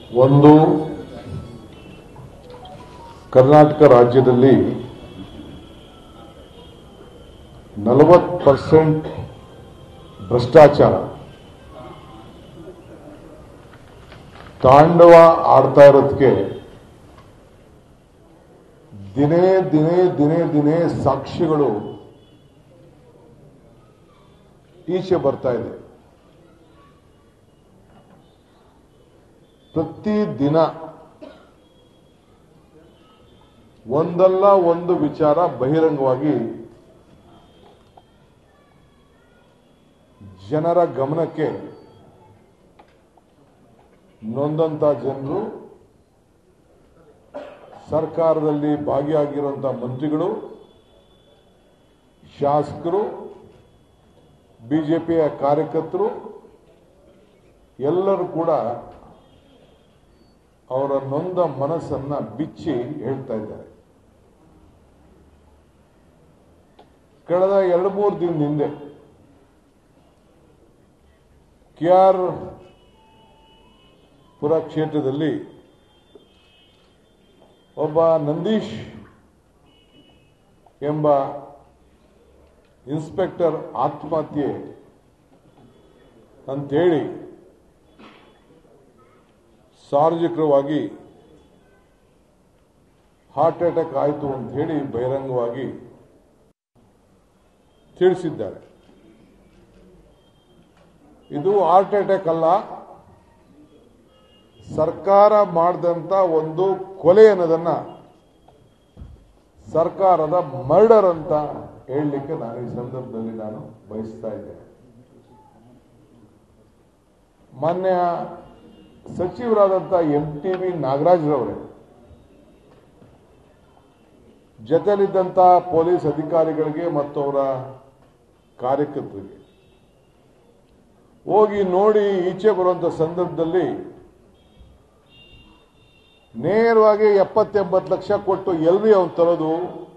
ಒಂದು ಕರ್ನಾಟಕ ರಾಜ್ಯದಲ್ಲಿ ನಲವತ್ತು ಪರ್ಸೆಂಟ್ ಭ್ರಷ್ಟಾಚಾರ ತಾಂಡವ ಆಡ್ತಾ ಇರೋದಕ್ಕೆ ದಿನೇ ದಿನೇ ದಿನೇ ದಿನೇ ಸಾಕ್ಷಿಗಳು ಈಚೆ ಬರ್ತಾ ಇದೆ ಪ್ರತಿ ದಿನ ಒಂದಲ್ಲ ಒಂದು ವಿಚಾರ ಬಹಿರಂಗವಾಗಿ ಜನರ ಗಮನಕ್ಕೆ ನೊಂದಂತ ಜನರು ಸರ್ಕಾರದಲ್ಲಿ ಭಾಗಿಯಾಗಿರುವಂತಹ ಮಂತ್ರಿಗಳು ಶಾಸಕರು ಬಿಜೆಪಿಯ ಕಾರ್ಯಕರ್ತರು ಎಲ್ಲರೂ ಕೂಡ ಅವರ ನೊಂದ ಮನಸ್ಸನ್ನ ಬಿಚ್ಚಿ ಹೇಳ್ತಾ ಇದ್ದಾರೆ ಕಳೆದ ಎರಡು ಮೂರು ದಿನದ ಹಿಂದೆ ಕೆ ಆರ್ ಪುರ ಕ್ಷೇತ್ರದಲ್ಲಿ ಒಬ್ಬ ನಂದೀಶ್ ಎಂಬ ಇನ್ಸ್ಪೆಕ್ಟರ್ ಆತ್ಮಹತ್ಯೆ ಅಂತೇಳಿ ಸಾರ್ವಜನಿಕವಾಗಿ ಹಾರ್ಟ್ ಅಟ್ಯಾಕ್ ಆಯಿತು ಅಂತ ಹೇಳಿ ಬಹಿರಂಗವಾಗಿ ತಿಳಿಸಿದ್ದಾರೆ ಇದು ಹಾರ್ಟ್ ಅಟ್ಯಾಕ್ ಅಲ್ಲ ಸರ್ಕಾರ ಮಾಡಿದಂತ ಒಂದು ಕೊಲೆ ಅನ್ನೋದನ್ನ ಸರ್ಕಾರದ ಮರ್ಡರ್ ಅಂತ ಹೇಳಲಿಕ್ಕೆ ನಾನು ಈ ಸಂದರ್ಭದಲ್ಲಿ ನಾನು ಬಯಸ್ತಾ ಇದ್ದೇನೆ ಮಾನ್ಯ ಸಚಿವರಾದಂಥ ಎಂ ಟಿ ವಿ ನಾಗರಾಜ್ರವರೇ ಜೊತೆಲಿದ್ದಂಥ ಪೊಲೀಸ್ ಅಧಿಕಾರಿಗಳಿಗೆ ಮತ್ತು ಅವರ ಕಾರ್ಯಕರ್ತರಿಗೆ ಹೋಗಿ ನೋಡಿ ಈಚೆ ಬರುವಂತ ಸಂದರ್ಭದಲ್ಲಿ ನೇರವಾಗಿ ಎಪ್ಪತ್ತೆಂಬತ್ತು ಲಕ್ಷ ಕೊಟ್ಟು ಎಲ್ರಿ ಅವನು ತರೋದು